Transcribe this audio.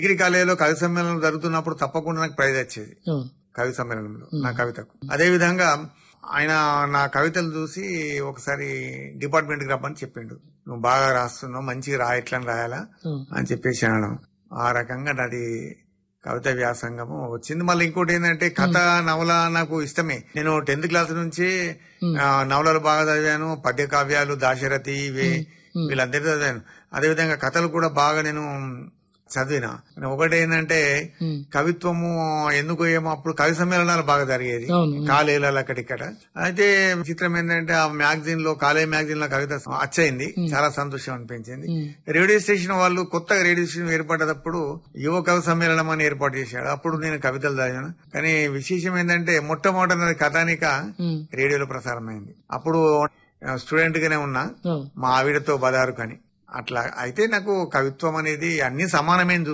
Degree కాలేజీలో కవి సమ్మేళనం జరుగుతున్నప్పుడు తప్పకుండా నాకు ప్రైజ్ వచ్చేది అవును కవి సమ్మేళనంలో నా కవితకు అదే విధంగా ఆయన నా కవితలు చూసి ఒకసారి డిపార్ట్మెంట్ కి రమ్మని చెప్పిండు నువ్వు బాగా రాస్తున్నావు మంచిగా రా ఎట్లా రాయాలా అవును అని చెప్పేసి అనడం ఆ రకంగా నాది కవిత వ్యాసంగము వచ్చింది మళ్ళీ ఇంకోటి ఏంటంటే కథ నవల నాకు ఇష్టమే నేను టెన్త్ క్లాస్ నుంచి ఆ, నవలలు బాగా చదివాను పద్య కావ్యాలు దాశరథి ఇవి వీళ్ళందరూ చదివాను అదేవిధంగా కథలు కూడా బాగా నేను చదివిన ఒకటి ఏంటంటే ఉమ్. కవిత్వము ఎందుకు ఏమో అప్పుడు కవి సమ్మేళనాలు బాగా జరిగేది అవును. కాలేజీలలో అక్కడిక్కడ అయితే చిత్రం ఏంటంటే ఆ మ్యాగజైన్ లో కాలేజ్ మ్యాగజైన్ లో కవిత అచ్చయింది చాలా సంతోషం అనిపించింది ఉమ్. రేడియో స్టేషన్ వాళ్ళు కొత్తగా రేడియో స్టేషన్ ఏర్పడ్డప్పుడు యువ కవి సమ్మేళనం అని ఏర్పాటు చేశాడు అప్పుడు నేను కవితలు చదివాను కానీ విశేషం ఏంటంటే మొట్టమొదటి కథానిక ఉమ్. రేడియోలో ప్రసారమైంది అప్పుడు స్టూడెంట్ గానే ఉన్నా అవును మా ఆవిడతో బదారు కానీ అట్లా అయితే నాకు కవిత్వం అనేది అన్ని సమానమైన